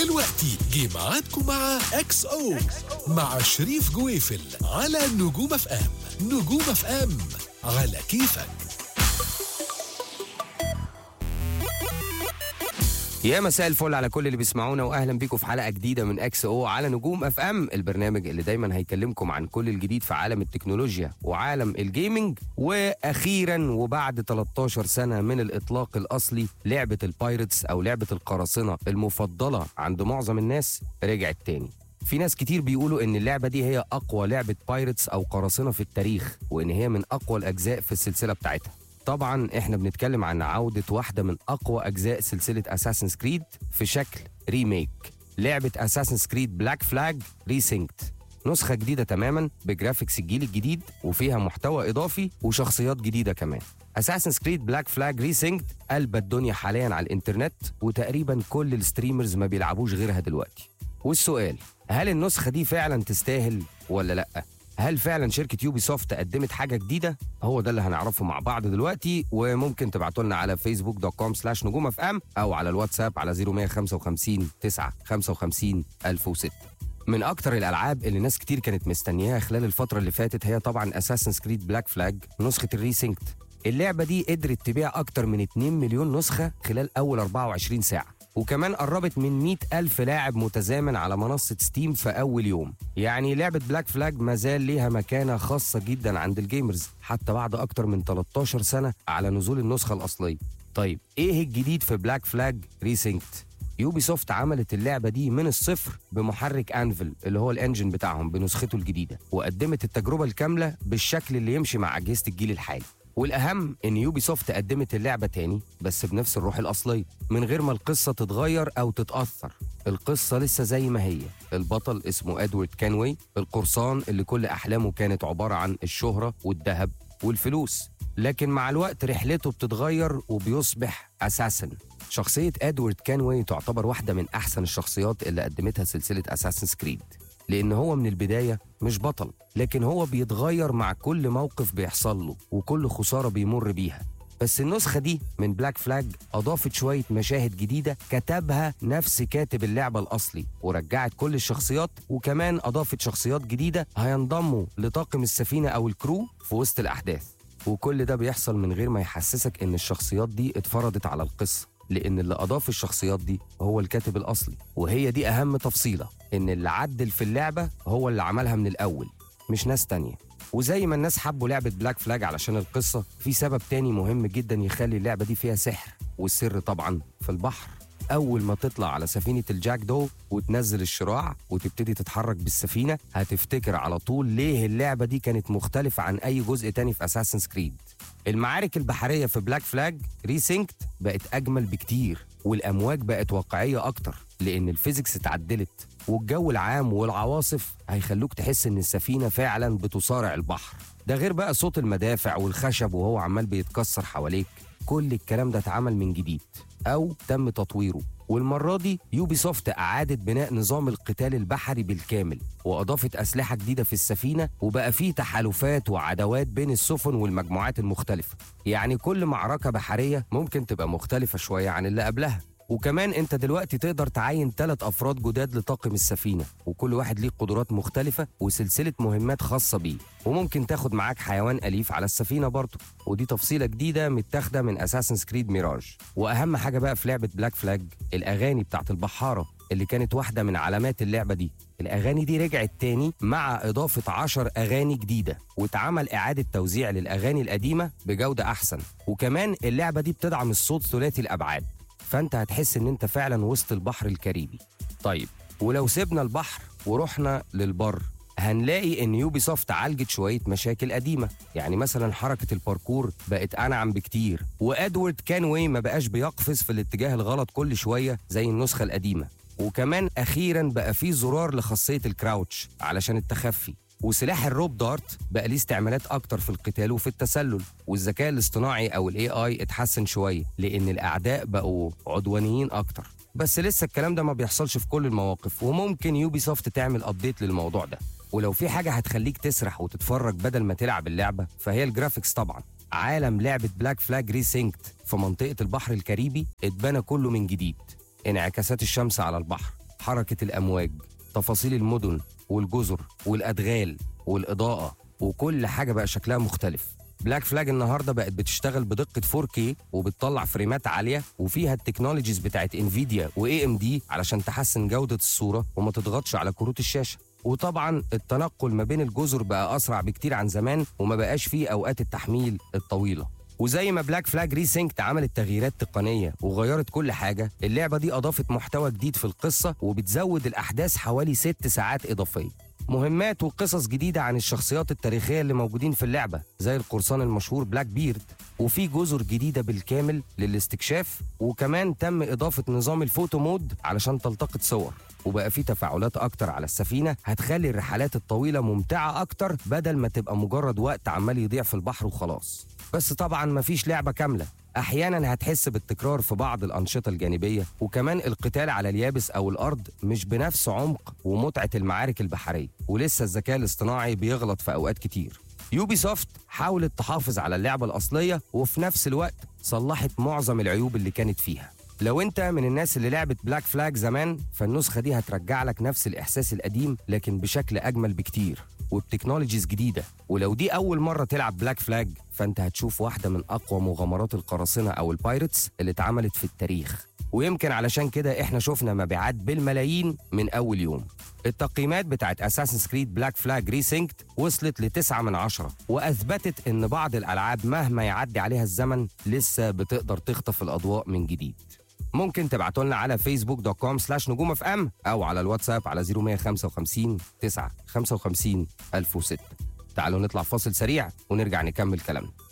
دلوقتي جه ميعادكم مع اكس او مع شريف جويفل على نجوم اف ام نجوم اف ام على كيفك يا مساء الفل على كل اللي بيسمعونا واهلا بيكم في حلقه جديده من اكس او على نجوم اف ام البرنامج اللي دايما هيكلمكم عن كل الجديد في عالم التكنولوجيا وعالم الجيمنج واخيرا وبعد 13 سنه من الاطلاق الاصلي لعبه البايرتس او لعبه القراصنه المفضله عند معظم الناس رجعت تاني في ناس كتير بيقولوا ان اللعبه دي هي اقوى لعبه بايرتس او قراصنه في التاريخ وان هي من اقوى الاجزاء في السلسله بتاعتها طبعا احنا بنتكلم عن عودة واحدة من أقوى أجزاء سلسلة أساسن كريد في شكل ريميك لعبة أساسن كريد بلاك فلاج ريسينكت نسخة جديدة تماما بجرافيكس الجيل الجديد وفيها محتوى إضافي وشخصيات جديدة كمان اساسن كريد بلاك فلاج ريسينكت قلب الدنيا حاليا على الانترنت وتقريبا كل الستريمرز ما بيلعبوش غيرها دلوقتي والسؤال هل النسخة دي فعلا تستاهل ولا لأ؟ هل فعلا شركة يوبي سوفت قدمت حاجة جديدة؟ هو ده اللي هنعرفه مع بعض دلوقتي وممكن تبعتوا لنا على فيسبوك دوت كوم سلاش نجوم اف ام او على الواتساب على 0155 9 55 1006 من اكتر الالعاب اللي ناس كتير كانت مستنياها خلال الفترة اللي فاتت هي طبعا اساسن كريد بلاك فلاج نسخة الريسينكت اللعبة دي قدرت تبيع أكتر من 2 مليون نسخة خلال أول 24 ساعة وكمان قربت من 100 ألف لاعب متزامن على منصة ستيم في أول يوم يعني لعبة بلاك فلاج مازال ليها مكانة خاصة جدا عند الجيمرز حتى بعد أكتر من 13 سنة على نزول النسخة الأصلية طيب إيه الجديد في بلاك فلاج ريسينكت؟ يوبي سوفت عملت اللعبة دي من الصفر بمحرك أنفل اللي هو الانجن بتاعهم بنسخته الجديدة وقدمت التجربة الكاملة بالشكل اللي يمشي مع أجهزة الجيل الحالي والاهم ان يوبي سوفت قدمت اللعبه تاني بس بنفس الروح الاصليه من غير ما القصه تتغير او تتاثر القصه لسه زي ما هي البطل اسمه ادوارد كانوي القرصان اللي كل احلامه كانت عباره عن الشهره والذهب والفلوس لكن مع الوقت رحلته بتتغير وبيصبح اساسن شخصيه ادوارد كانوي تعتبر واحده من احسن الشخصيات اللي قدمتها سلسله اساسن كريد لأن هو من البداية مش بطل لكن هو بيتغير مع كل موقف بيحصل له وكل خسارة بيمر بيها بس النسخة دي من بلاك فلاج أضافت شوية مشاهد جديدة كتبها نفس كاتب اللعبة الأصلي ورجعت كل الشخصيات وكمان أضافت شخصيات جديدة هينضموا لطاقم السفينة أو الكرو في وسط الأحداث وكل ده بيحصل من غير ما يحسسك إن الشخصيات دي اتفرضت على القصة لأن اللي أضاف الشخصيات دي هو الكاتب الأصلي وهي دي أهم تفصيلة إن اللي عدل في اللعبة هو اللي عملها من الأول مش ناس تانية وزي ما الناس حبوا لعبة بلاك فلاج علشان القصة في سبب تاني مهم جدا يخلي اللعبة دي فيها سحر والسر طبعا في البحر أول ما تطلع على سفينة الجاك دو وتنزل الشراع وتبتدي تتحرك بالسفينة هتفتكر على طول ليه اللعبة دي كانت مختلفة عن أي جزء تاني في أساسن كريد المعارك البحرية في بلاك فلاج ريسينكت بقت أجمل بكتير والأمواج بقت واقعية أكتر لأن الفيزيكس اتعدلت والجو العام والعواصف هيخلوك تحس إن السفينة فعلا بتصارع البحر ده غير بقى صوت المدافع والخشب وهو عمال بيتكسر حواليك كل الكلام ده اتعمل من جديد أو تم تطويره والمرة دي يوبي سوفت أعادت بناء نظام القتال البحري بالكامل وأضافت أسلحة جديدة في السفينة وبقى فيه تحالفات وعداوات بين السفن والمجموعات المختلفة يعني كل معركة بحرية ممكن تبقى مختلفة شوية عن اللي قبلها وكمان انت دلوقتي تقدر تعين ثلاث افراد جداد لطاقم السفينه وكل واحد ليه قدرات مختلفه وسلسله مهمات خاصه بيه وممكن تاخد معاك حيوان اليف على السفينه برضه ودي تفصيله جديده متاخده من اساسن كريد ميراج واهم حاجه بقى في لعبه بلاك فلاج الاغاني بتاعت البحاره اللي كانت واحده من علامات اللعبه دي الأغاني دي رجعت تاني مع إضافة عشر أغاني جديدة واتعمل إعادة توزيع للأغاني القديمة بجودة أحسن وكمان اللعبة دي بتدعم الصوت ثلاثي الأبعاد فانت هتحس ان انت فعلا وسط البحر الكاريبي طيب ولو سيبنا البحر ورحنا للبر هنلاقي ان يوبي سوفت عالجت شويه مشاكل قديمه يعني مثلا حركه الباركور بقت انعم بكتير وادوارد كانوي ما بقاش بيقفز في الاتجاه الغلط كل شويه زي النسخه القديمه وكمان اخيرا بقى فيه زرار لخاصيه الكراوتش علشان التخفي وسلاح الروب دارت بقى ليه استعمالات اكتر في القتال وفي التسلل والذكاء الاصطناعي او الاي اي اتحسن شويه لان الاعداء بقوا عدوانيين اكتر بس لسه الكلام ده ما بيحصلش في كل المواقف وممكن يوبي سوفت تعمل ابديت للموضوع ده ولو في حاجه هتخليك تسرح وتتفرج بدل ما تلعب اللعبه فهي الجرافيكس طبعا عالم لعبه بلاك فلاج ريسينكت في منطقه البحر الكاريبي اتبنى كله من جديد انعكاسات الشمس على البحر حركة الأمواج تفاصيل المدن والجزر والأدغال والإضاءة وكل حاجة بقى شكلها مختلف بلاك فلاج النهارده بقت بتشتغل بدقه 4K وبتطلع فريمات عاليه وفيها التكنولوجيز بتاعت انفيديا واي ام دي علشان تحسن جوده الصوره وما تضغطش على كروت الشاشه وطبعا التنقل ما بين الجزر بقى اسرع بكتير عن زمان وما بقاش فيه اوقات التحميل الطويله وزي ما بلاك فلاج ريسينكت عملت تغييرات تقنيه وغيرت كل حاجه اللعبه دي اضافت محتوى جديد في القصه وبتزود الاحداث حوالي ست ساعات اضافيه مهمات وقصص جديدة عن الشخصيات التاريخية اللي موجودين في اللعبة زي القرصان المشهور بلاك بيرد وفي جزر جديدة بالكامل للاستكشاف وكمان تم إضافة نظام الفوتو مود علشان تلتقط صور وبقى في تفاعلات أكتر على السفينة هتخلي الرحلات الطويلة ممتعة أكتر بدل ما تبقى مجرد وقت عمال يضيع في البحر وخلاص بس طبعا مفيش لعبة كاملة احيانا هتحس بالتكرار في بعض الانشطه الجانبيه وكمان القتال على اليابس او الارض مش بنفس عمق ومتعه المعارك البحريه ولسه الذكاء الاصطناعي بيغلط في اوقات كتير يوبي سوفت حاولت تحافظ على اللعبه الاصليه وفي نفس الوقت صلحت معظم العيوب اللي كانت فيها لو انت من الناس اللي لعبت بلاك فلاج زمان فالنسخه دي هترجع لك نفس الاحساس القديم لكن بشكل اجمل بكتير وبتكنولوجيز جديده ولو دي اول مره تلعب بلاك فلاج فانت هتشوف واحده من اقوى مغامرات القراصنه او البايرتس اللي اتعملت في التاريخ ويمكن علشان كده احنا شفنا مبيعات بالملايين من اول يوم التقييمات بتاعت اساسن كريد بلاك فلاج ريسينكت وصلت لتسعة من عشرة واثبتت ان بعض الالعاب مهما يعدي عليها الزمن لسه بتقدر تخطف الاضواء من جديد ممكن تبعتوا لنا على فيسبوك دوت كوم سلاش نجوم اف ام او على الواتساب على 0155 9 55 1006 تعالوا نطلع فاصل سريع ونرجع نكمل كلامنا